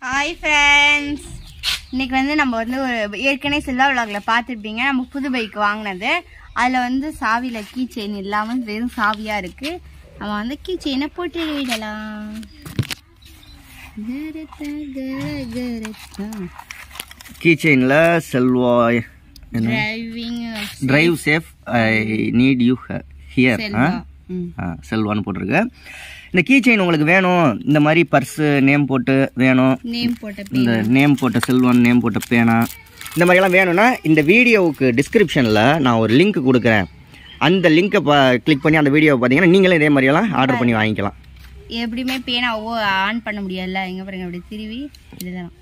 Hi friends இன்னைக்கு வந்து நம்ம வந்து ஒரு ஏற்கனவே செல்வா விளாக்ல பார்த்துருப்பீங்க நம்ம புது பைக் வாங்கினது அதில் வந்து சாவியில் கீ செயின் இல்லாமல் வெறும் சாவியாக இருக்குது நம்ம வந்து கீ செயினை போட்டு விடலாம் கரத்தா, கர, கரத்தா. கீ செயினில் செல்வா என்ன Driving drive safe I need you here Selva. ம். செல்வான்னு போட்டிருக்கு இந்த கீ செயின் உங்களுக்கு வேணும் இந்த மாதிரி பர்ஸு நேம் போட்டு வேணும் நேம் போட்ட இந்த நேம் போட்ட செல்வான் நேம் போட்ட பேனா இந்த மாதிரியெல்லாம் வேணும்னா இந்த வீடியோவுக்கு டிஸ்கிரிப்ஷனில் நான் ஒரு லிங்க் கொடுக்குறேன் அந்த லிங்க்கை பா கிளிக் பண்ணி அந்த வீடியோவை பார்த்தீங்கன்னா நீங்களும் இதே மாதிரியெல்லாம் ஆர்டர் பண்ணி வாங்கிக்கலாம் எப்படியுமே பேனாவோ ஆன் பண்ண முடியாதுல்ல எங்க பாருங்க அப்படி திருவி இதுதான்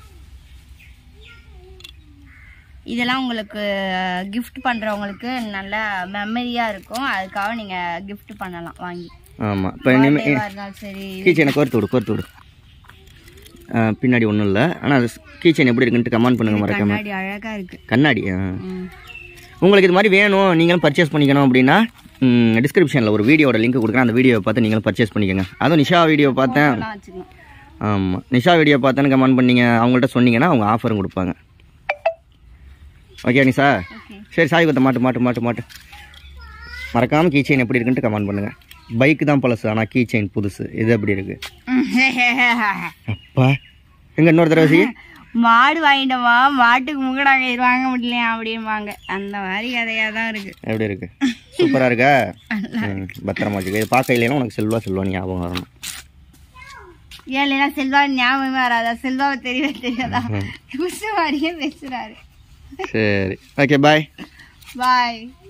இதெல்லாம் உங்களுக்கு gift பண்றவங்களுக்கு நல்ல மெமரியா இருக்கும் அதுக்காக நீங்க gift பண்ணலாம் வாங்கி ஆமாம் இப்போ இனிமேல் Birthday-வா இருந்தாலும் சரி கீ செயினை கோர்த்து விடு கோர்த்து விடு ஆ, பின்னாடி ஒன்றும் இல்லை ஆனால் அது கீ செயின் எப்படி இருக்குன்ட்டு கமெண்ட் பண்ணுங்க மறக்காம கண்ணாடி அழகா இருக்கு கண்ணாடி ஆ. ம். உங்களுக்கு இது மாதிரி வேணும் நீங்களும் பர்ச்சேஸ் பண்ணிக்கணும் அப்படின்னா டிஸ்கிரிப்ஷனில் ஒரு வீடியோட லிங்க் கொடுக்குறேன் அந்த வீடியோவை பார்த்து நீங்களும் பர்ச்சேஸ் பண்ணிக்கோங்க அதுவும் நிஷா வீடியோ பார்த்தேன் அதெல்லாம் வச்சுக்கலாம் ஆமாம் நிஷா வீடியோ பார்த்தேன்னு கமெண்ட் பண்ணீங்க அவங்கள்ட்ட சொன்னீங்கன்னா அவங்க ஆஃபரும் கொடுப்பாங்க ஓகே நிஷா ஓகே சரி சாய் குத்த மாட்டு மாட்டு மாட்டு மாட்டு மறக்காமல் கீ செயின் எப்படி இருக்குன்ட்டு கமெண்ட் பண்ணுங்கள் பைக்கு தான் பழசு ஆனால் கீ செயின் புதுசு இது எப்படி இருக்குது அப்பா எங்கே இன்னொரு தடவை செய்ய மாடு வாங்கிட்டோமா மாட்டுக்கு முகடாங்க இது வாங்க முடியலையா அப்படிம்பாங்க அந்த மாதிரி கதையா தான் இருக்கு எப்படி இருக்கு சூப்பராக இருக்கா ம், பத்திரமா வச்சுக்க இது பார்க்க இல்லைன்னா உனக்கு செல்வா செல்வா ஞாபகம் வரணும் ஏன் இல்லைன்னா செல்வா ஞாபகமே வராதா செல்வாவை தெரியவே தெரியாதா புதுசு மாதிரியே பேசுறாரு சரி ஓகே பாய் பாய்